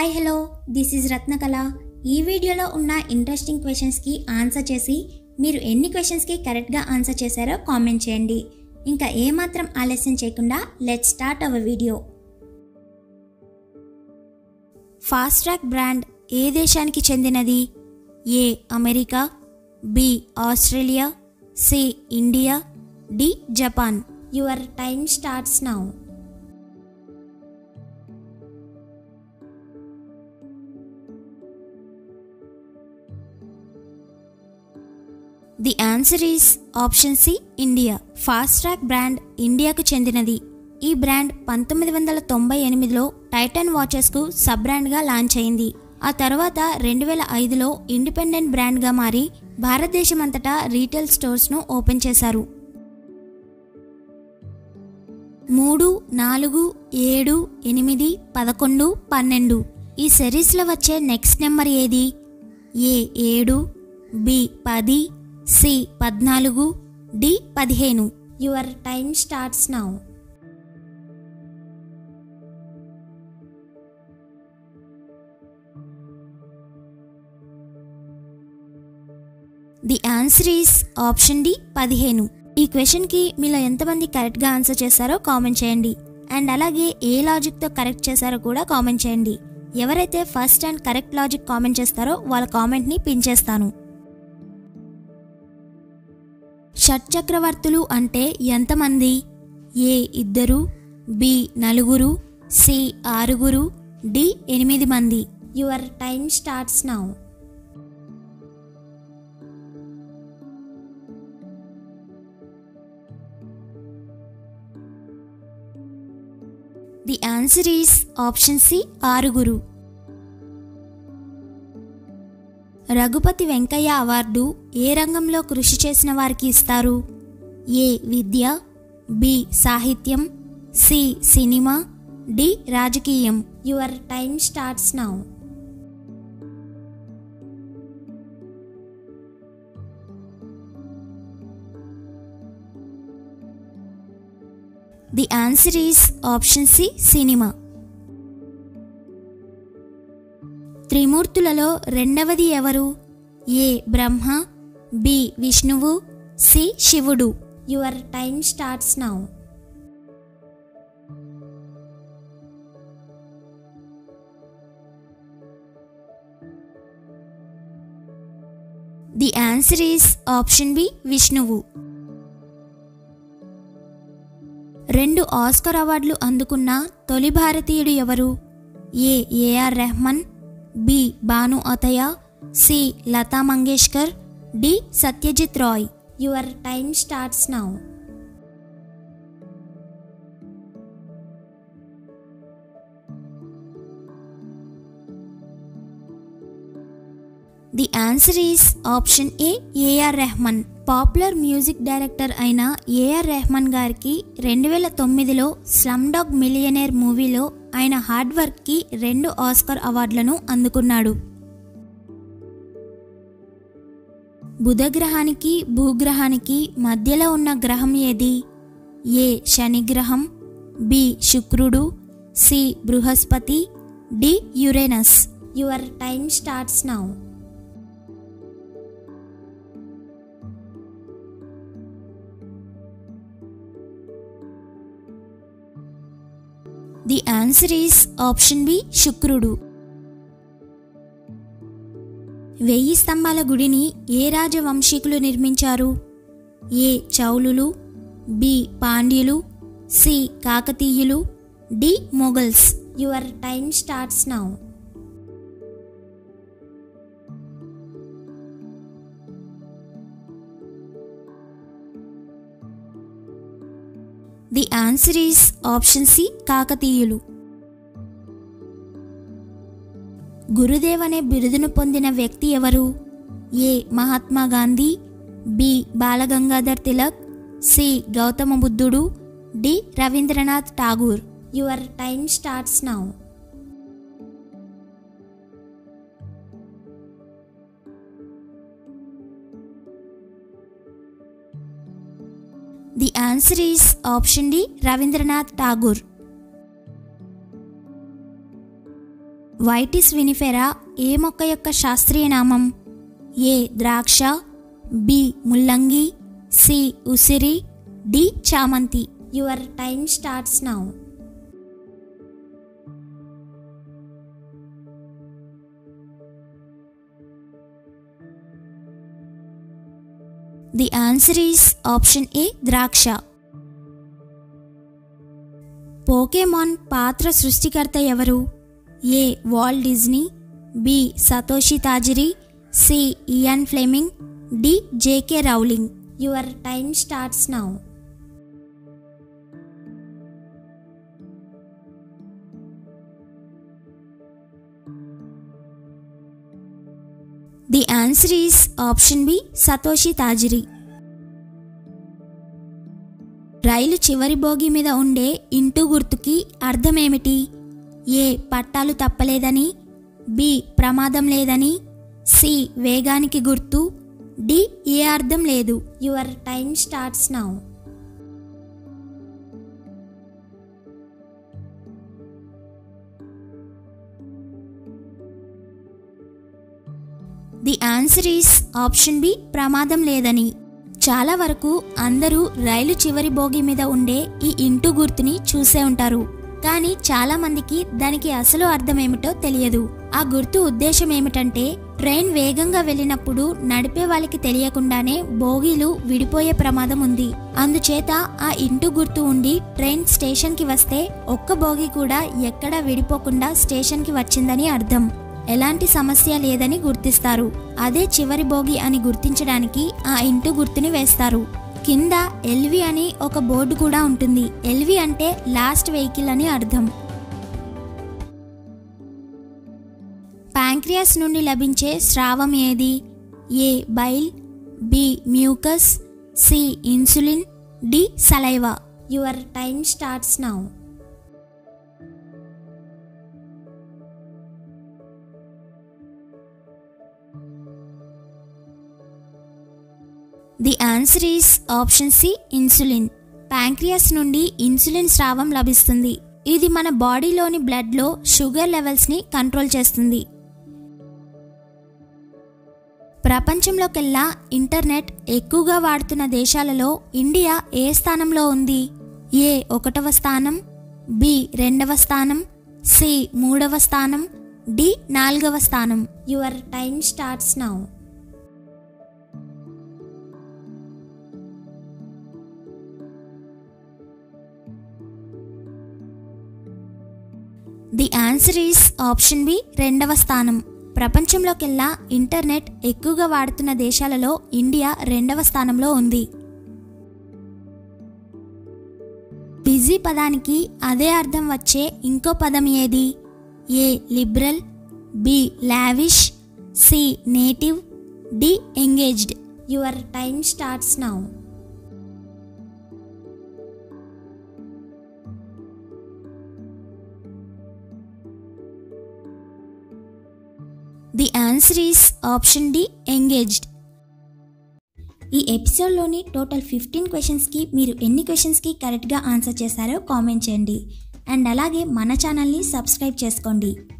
hi hello this is Ratnakala ఈ వీడియోలో ఉన్న ఇంట్రెస్టింగ్ క్వశ్చన్స్కి ఆన్సర్ చేసి మీరు ఎన్ని క్వశ్చన్స్కి కరెక్ట్గా ఆన్సర్ చేశారో కామెంట్ చేయండి ఇంకా ఏమాత్రం ఆలస్యం చేయకుండా let start our video fast track brand ఏ దేశానికి చెందినది A America B Australia C India D Japan your time starts now the answer is option C India fast track brand ఇండియాకు చెందినది ఈ బ్రాండ్ పంతొమ్మిది వందల తొంభై ఎనిమిదిలో టైటన్ వాచెస్కు సబ్ బ్రాండ్గా లాంచ్ అయింది ఆ తర్వాత రెండు వేల ఐదులో ఇండిపెండెంట్ బ్రాండ్గా మారి భారతదేశమంతటా రీటైల్ స్టోర్స్ను ఓపెన్ చేశారు మూడు నాలుగు ఏడు ఎనిమిది పదకొండు పన్నెండు ఈ సిరీస్లో వచ్చే నెక్స్ట్ నెంబర్ ఏది ఏ ఏడు బి పది సి పద్నాలుగు డి పదిహేను your time starts now the answer is option D పదిహేను ఈ క్వశ్చన్కి మీలో ఎంతమంది కరెక్ట్గా ఆన్సర్ చేశారో కామెంట్ చేయండి అండ్ అలాగే ఏ లాజిక్తో కరెక్ట్ చేశారో కూడా కామెంట్ చేయండి ఎవరైతే first and correct logic comment చేస్తారో వాళ్ళ కామెంట్ని పిన్ చేస్తాను షట్చక్రవర్తులు అంటే ఎంతమంది ఏ ఇద్దరు బి నలుగురు సి ఆరుగురు డి ఎనిమిది మంది your time starts now the answer is option C ఆరుగురు రఘుపతి వెంకయ్య అవార్డు ఏ రంగంలో కృషి చేసిన వారికి ఇస్తారు ఏ విద్య బి సాహిత్యం సి సినిమా డి రాజకీయం your time starts now the answer is option C cinema త్రిమూర్తులలో రెండవది ఎవరు ఏ బ్రహ్మ బి విష్ణువు సి శివుడు your time starts now the answer is option B విష్ణువు రెండు ఆస్కర్ అవార్డులు అందుకున్న తొలి భారతీయుడు ఎవరు A A R Rahman B Bhanu Athaiya C Lata Mangeshkar D Satyajit Ray your time starts now the answer is option A A R Rahman popular music director అయిన ఏఆర్ రెహమాన్ గారికి రెండు వేల తొమ్మిదిలో స్లమ్ డాగ్ మిలియనేర్ మూవీలో ఆయన హార్డ్ వర్క్కి రెండు ఆస్కర్ అవార్డులను అందుకున్నాడు బుధగ్రహానికి భూగ్రహానికి మధ్యలో ఉన్న గ్రహం ఏది ఏ శనిగ్రహం బి శుక్రుడు సి బృహస్పతి D Uranus your time starts now the answer is option B శుక్రుడు వెయ్యి స్తంభాల గుడిని ఏ రాజవంశీకులు నిర్మించారు ఏ చౌలులు బి పాండ్యులు సి కాకతీయులు D Mughals your time starts now the answer is option C కాకతీయులు గురుదేవ్ అనే బిరుదును పొందిన వ్యక్తి ఎవరు A Mahatma Gandhi B Balagangadhar Tilak C Gautama బుద్ధుడు D Rabindranath Tagore your time starts now the answer is option D Rabindranath Tagore Vitis vinifera ఏ మొక్క యొక్క శాస్త్రీయ నామం ఏ ద్రాక్ష బి ముల్లంగి సి ఉసిరి డి చామంతి your time starts now the answer is option A ద్రాక్ష పోకేమాన్ పాత్ర సృష్టికర్త ఎవరు A Walt Disney B Satoshi Tajiri C Ian Fleming D J K Rowling your time starts now the answer is option B Satoshi Tajiri రైలు చివరి bogie మీద ఉండే into గుర్తుకి అర్థమేమిటి ఏ పట్టాలు తప్పలేదని బి ప్రమాదం లేదని సి వేగానికి గుర్తు డి ఏ అర్థం లేదు your time starts now the answer is option B ప్రమాదం లేదని చాలా వరకు అందరూ రైలు చివరి బోగి మీద ఉండే ఈ ఇంటు గుర్తుని చూసే ఉంటారు కానీ చాలా మందికి దానికి అసలు అర్థం ఏమిటో తెలియదు ఆ గుర్తు ఉద్దేశం ఏమిటంటే ట్రైన్ వేగంగా వెళ్ళినప్పుడు నడిపే వాళ్ళకి తెలియకుండానే బోగీలు విడిపోయే ప్రమాదం ఉంది అందుచేత ఆ ఇంటు గుర్తు ఉండి ట్రైన్ స్టేషన్కి వస్తే ఒక్క బోగి కూడా ఎక్కడా విడిపోకుండా స్టేషన్కి వచ్చిందని అర్థం ఎలాంటి సమస్య లేదని గుర్తిస్తారు అదే చివరి బోగి అని గుర్తించడానికి ఆ ఇంటు గుర్తుని వేస్తారు కింద ఎల్వి అని ఒక బోర్డు కూడా ఉంటుంది ఎల్వి అంటే లాస్ట్ వెహికల్ అని అర్థం ప్యాంక్రియాస్ నుండి లభించే స్రావం ఏది A bile B mucus C insulin D saliva your time starts now the answer is option C insulin pancreas నుండి ఇన్సులిన్ స్రావం లభిస్తుంది ఇది మన బాడీలోని బ్లడ్లో షుగర్ లెవెల్స్ని కంట్రోల్ చేస్తుంది ప్రపంచంలోకెల్లా ఇంటర్నెట్ ఎక్కువగా వాడుతున్న దేశాలలో ఇండియా ఏ స్థానంలో ఉంది ఏ ఒకటవ స్థానం బి రెండవ స్థానం సి మూడవ స్థానం డి నాలుగవ స్థానం your time starts now the answer is option B రెండవ స్థానం ప్రపంచంలోకెల్లా ఇంటర్నెట్ ఎక్కువగా వాడుతున్న దేశాలలో ఇండియా రెండవ స్థానంలో ఉంది బిజీ పదానికి అదే అర్థం వచ్చే ఇంకో పదం ఏది A liberal B lavish C native D engaged your time starts now the answer is option D engaged ఈ ఎపిసోడ్లోని టోటల్ ఫిఫ్టీన్ క్వశ్చన్స్కి మీరు ఎన్ని క్వశ్చన్స్కి కరెక్ట్గా ఆన్సర్ చేశారో కామెంట్ చేయండి అండ్ అలాగే మన ఛానల్ని సబ్స్క్రైబ్ చేసుకోండి